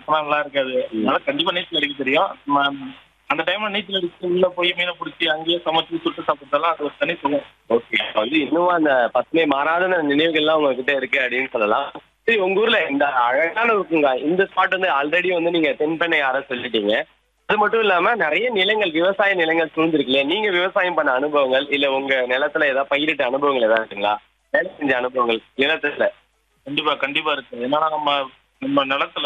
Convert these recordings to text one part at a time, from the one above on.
போனா நல்லா இருக்காது அதனால கண்டிப்பா நீச்சல் அடிக்க தெரியும் ம- அந்த டைம்ல நீச்சல் அடிச்சு உள்ள போய் மீனை பிடிச்சி அங்கேயே சமைச்சு சுட்டு சாப்பிட்டதெல்லாம் அது ஒரு தனி சுகம் ஓகே வந்து இன்னும் அந்த பசுமை மாறாத அந்த நினைவுகள்லாம் உங்ககிட்ட இருக்கு அப்படின்னு சொல்லலாம் சரி உங்க ஊர்ல இந்த அழகான இருக்குங்க இந்த ஸ்பாட் வந்து ஆல்ரெடி வந்து நீங்க தென்பெண்ணை யார சொல்லிட்டீங்க அது மட்டும் இல்லாம நிறைய நிலங்கள் விவசாய நிலங்கள் சூழ்ந்திருக்குல்ல நீங்க விவசாயம் பண்ண அனுபவங்கள் இல்ல உங்க நிலத்துல ஏதாவது பயிரிட்ட அனுபவங்கள் ஏதாவது இருக்குங்களா வேலை செஞ்ச அனுபவங்கள் நிலத்துல கண்டிப்பா கண்டிப்பா இருக்கு ஏன்னா நம்ம நம்ம நிலத்துல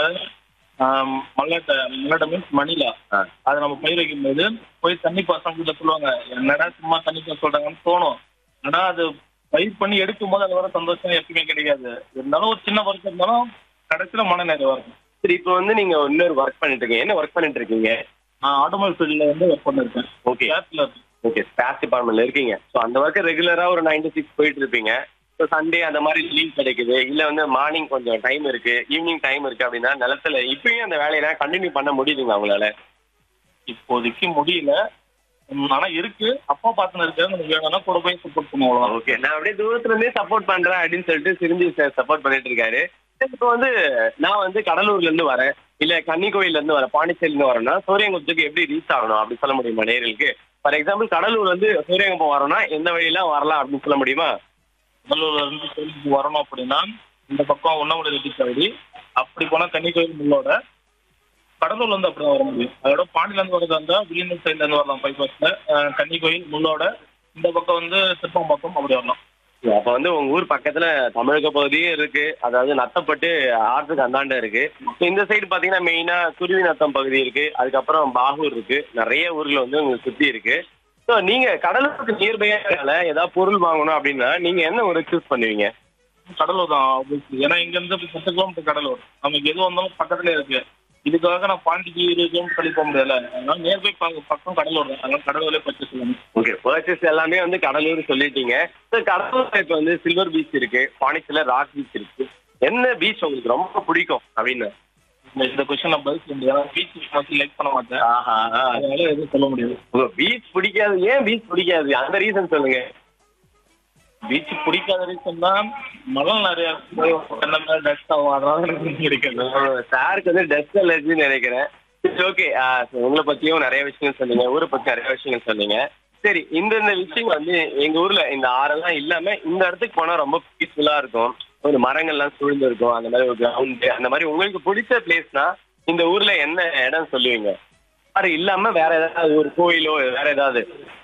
ஆம், மல்லாட்டை மல்லாட்டை மீன்ஸ் மணிலா ஆ. அதை நம்ம பயிர் வைக்கும் போது போய் தண்ணி பாசனம் சொல்லுவாங்க என்னடா சும்மா தண்ணி பாச சொல்றாங்கன்னு தோணும் ஆனா அது பயிர் பண்ணி எடுக்கும் போது அது வர சந்தோஷம் எப்பயுமே கிடைக்காது இருந்தாலும் ஒரு சின்ன ஒர்க் இருந்தாலும் கடைசியில மன நிறைய வரும் சரி இப்போ வந்து நீங்க இன்னொரு ஒர்க் பண்ணிட்டு இருக்கீங்க என்ன ஒர்க் பண்ணிட்டு இருக்கீங்க நான் ஆட்டோமொபைல் ஃபீல்ட்ல வந்து ஒர்க் பண்ணிருக்கேன் ஓகே கேப்ல ஓகே ஸ்டாஃப் டிபார்ட்மெண்ட்ல இருக்கீங்க ஸோ அந்த ஒர்க்கு ரெகுலரா ஒரு நைன் டு சிக்ஸ் போயிட்டு இருப்பீங்க ஸோ சண்டே அந்த மாதிரி லீவ் கிடைக்குது இல்ல வந்து மார்னிங் கொஞ்சம் டைம் இருக்கு ஈவினிங் டைம் இருக்கு அப்படின்னா நிலத்துல இப்பயும் அந்த வேலையெல்லாம் கண்டினியூ பண்ண முடியுதுங்களா உங்களால இப்போதைக்கு முடியல உம், ஆனா இருக்கு அப்பா பார்த்துன்னு இருக்காரு நமக்கு வேணும்னா கூட போய் சப்போர்ட் பண்ணுவோம் ஓகே நான் அப்படியே தூரத்துல இருந்தே சப்போர்ட் பண்றேன் அப்படின்னு சொல்லிட்டு சிரிஞ்சி சார் சப்போர்ட் பண்ணிட்டு இருக்காரு இப்போ வந்து நான் வந்து கடலூர்ல இருந்து வரேன் இல்ல கன்னிக்கோயில்ல இருந்து வரேன் பாண்டிச்சேரில இருந்து வரேன்னா சூரியங்குப்பத்துக்கு எப்படி ரீச் ஆகணும் அப்படி சொல்ல முடியுமா நேர்களுக்கு ஃபார் எக்ஸாம்பிள் கடலூர் வந்து சூரியங்குப்பம் வரோம்னா எந்த வழியெல்லாம் வரலாம் அப்படின்னு சொல்ல முடியுமா கடலூர்ல இருந்து கோயிலுக்கு வரணும் அப்படின்னா இந்த பக்கம் உண்ணாமலை ரெட்டி சாவடி அப்படி போனா கன்னிக்கோயில் முள்ளோட கடலூர்ல இருந்து அப்படிதான் வர முடியும் அதோட பாண்டியில இருந்து வரதா இருந்தா வில்லியனூர் சைட்ல இருந்து வரலாம் பைபாஸ்ல கன்னிக்கோயில் முள்ளோட இந்த பக்கம் வந்து சிற்பம்பக்கம் அப்படி வரலாம் அப்ப வந்து உங்க ஊர் பக்கத்துல தமிழக பகுதியும் இருக்கு அதாவது நத்தப்பட்டு ஆற்றுக்கு அந்தாண்ட இருக்கு So இந்த சைடு பாத்தீங்கன்னா மெயினா குருவி நத்தம் பகுதி இருக்கு அதுக்கப்புறம் பாகூர் இருக்கு நிறைய ஊர்ல வந்து உங்களுக்கு சுத்தி இருக்கு ஸோ நீங்க கடலூருக்கு நியர்பையா ஏதாவது பொருள் வாங்கணும் அப்படின்னா நீங்க என்ன ஒரு சூஸ் பண்ணுவீங்க கடலூர் தான் obviously. ஏன்னா இங்க இருந்து இப்ப பத்து கிலோமீட்டர் கடலூர் நமக்கு எது வந்தாலும் பக்கத்துல இருக்கு இதுக்காக நான் பாண்டிக்கு இருபது கிலோமீட்டர் தள்ளி போக முடியல அதனால நியர்பை பக்கம் கடலூர் தான் அதனால கடலூர்லேயே பர்ச்சேஸ் பண்ணணும் ஓகே பர்ச்சேஸ் எல்லாமே வந்து கடலூர் சொல்லிட்டீங்க ஸோ கடலூர்ல இப்போ வந்து சில்வர் பீச் இருக்கு பாண்டிச்சேரியில ராக் பீச் இருக்கு என்ன பீச் உங்களுக்கு ரொம்ப பிடிக்கும் அப்படின்னு இந்த- இந்த கொஸ்டின் நான் பதில் சொல்ல முடியாது ஏன்னா பீச் மோஸ்ட்லி லைக் பண்ண மாட்டேன் ஆஹா அதனால எதுவும் சொல்ல முடியாது உங்க பீச் பிடிக்காது ஏன் பீச் பிடிக்காது அந்த ரீசன் சொல்லுங்க பீச் பிடிக்காத ரீசன் தான் மழை நிறைய டஸ்ட் ஆகும் அதனால எனக்கு பிடிக்காது சாருக்கு வந்து டஸ்ட் அலர்ஜின்னு நினைக்கிறேன் ஓகே உங்களை பத்தியும் நிறைய விஷயங்கள் சொன்னீங்க ஊரை பத்தி நிறைய விஷயங்கள் சொன்னீங்க சரி இந்த இந்த விஷயம் வந்து எங்க ஊர்ல இந்த ஆறெல்லாம் இல்லாம இந்த இடத்துக்கு போனா ரொம்ப பீஸ்ஃபுல்லா இருக்கும் ஒரு மரங்கள்லாம் சூழ்ந்து இருக்கும் அந்த மாதிரி ஒரு கிரவுண்ட் அந்த மாதிரி உங்களுக்கு பிடிச்ச பிளேஸ்னா இந்த ஊர்ல என்ன இடம் சொல்லுவீங்க ஆறு இல்லாம வேற ஏதாவது ஒரு கோயிலோ வேற ஏதாவது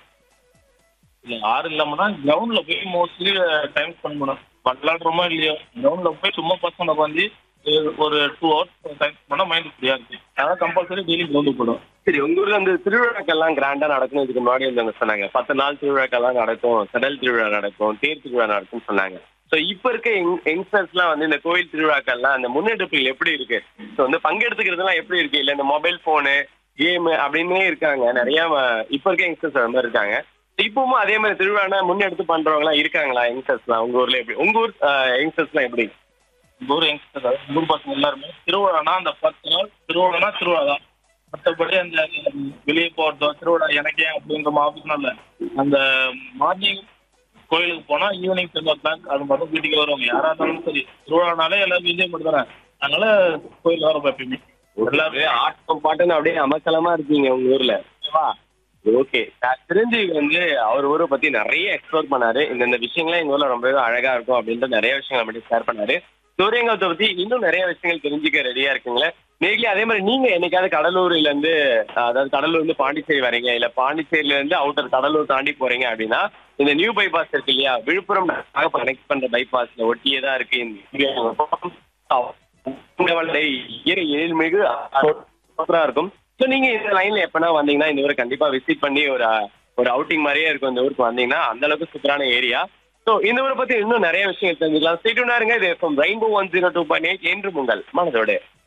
இல்ல ஆறு இல்லாமனா கிரவுண்ட்ல போய் மோஸ்ட்லி டைம் ஸ்பெண்ட் பண்ணும் விளாடுறோமோ இல்லையோ கிரவுண்ட்ல போய் சும்மா பசங்க உட்காந்து ஒரு டூ ஹவர்ஸ் டைம் பண்ணா மைண்ட் ஃப்ரீயா இருக்கு அதனால கம்பல்சரி டெய்லி கிரவுண்டுக்கு போடும் சரி உங்க ஊர்ல இந்த திருவிழாக்கள்லாம் கிராண்டா நடக்கும் இதுக்கு முன்னாடி வந்து சொன்னாங்க பத்து நாள் திருவிழாக்கள்லாம் நடக்கும் செடல் திருவிழா நடக்கும் தேர் திருவிழா நடக்கும்னு சொன்னாங்க ஸோ இப்ப இருக்க யங்ஸ்டர்ஸ்லாம் வந்து இந்த கோயில் திருவிழாக்கள்லாம் அந்த முன்னெடுப்புகள் எப்படி இருக்கு ஸோ வந்து பங்கெடுத்துக்கிறதுலாம் எப்படி இருக்கு இல்ல இந்த மொபைல் போனு கேம் அப்படின்னே இருக்காங்க நிறைய அஹ், இப்ப இருக்க யங்ஸ்டர்ஸ் அந்த மாதிரி இருக்காங்க இப்பவும் அதே மாதிரி திருவிழானா முன்னெடுத்து பண்றவங்கலாம் இருக்காங்களா யங்ஸ்டர்ஸ்லாம் உங்க ஊர்ல எப்படி உங்க ஊர் யங்ஸ்டர்ஸ்லாம் எப்படி எங்க ஊர் யங்ஸ்டர் எங்க ஊர் பசங்க எல்லாருமே திருவிழானா அந்த பத்து நாள் திருவிழானா திருவிழா தான் மற்றபடி அந்த வெளியே போறதோ திருவிழா எனக்கே அப்படின்ற மாதிரி இல்ல அந்த மார்னிங் கோயிலுக்கு போனா ஈவினிங் டென் ஓ கிளாக் அது மாதிரி வீட்டுக்கு வருவாங்க யாரா இருந்தாலும் சரி திருவிழானாலே எல்லாரும் என்ஜாய் பண்ணி தரேன் அதனால கோயில் வர எப்பயுமே எல்லாருமே ஆட்டம் பாட்டுன்னு அப்படியே அமக்கலமா இருக்கீங்க உங்க ஊர்ல ஓகே தெரிஞ்சு வந்து அவர் ஊரை பத்தி நிறைய எக்ஸ்ப்ளோர் பண்ணாரு இந்த இந்த விஷயங்கள்லாம் எங்க ஊர்ல ரொம்பவே அழகா இருக்கும் அப்படின்ட்டு நிறைய விஷயங்களை பத்தி ஷேர் பண்ணாரு சூரியங்கத்தை பத்தி இன்னும் நிறைய விஷயங்கள் தெரிஞ்சுக்க ரெடியா இருக்குங்களே நேர்லி அதே மாதிரி நீங்க என்னைக்காவது கடலூர்ல இருந்து அஹ், அதாவது கடலூர்ல இருந்து பாண்டிச்சேரி வரீங்க இல்ல பாண்டிச்சேரியில இருந்து அவுட்டர் கடலூர் தாண்டி போறீங்க அப்படின்னா இந்த நியூ பைபாஸ் இருக்கு இல்லையா விழுப்புரம் கனெக்ட் பண்ற பைபாஸ்ல ஒட்டியே தான் இருக்கு இந்த இயற்கை எழில்மிகு சூப்பரா இருக்கும் ஸோ நீங்க இந்த லைன்ல எப்பனா வந்தீங்கன்னா இந்த ஊரை கண்டிப்பா விசிட் பண்ணி ஒரு ஒரு அவுட்டிங் மாதிரியே இருக்கும் இந்த ஊருக்கு வந்தீங்கன்னா அந்த அளவுக்கு சூப்பரான ஏரியா ஸோ இந்த ஊரை பத்தி இன்னும் நிறைய விஷயங்கள் தெரிஞ்சுக்கலாம் ஸ்டேட்யூனா இருங்க இது rainbow one zero two point eight என்று உங்கள் மனதோடு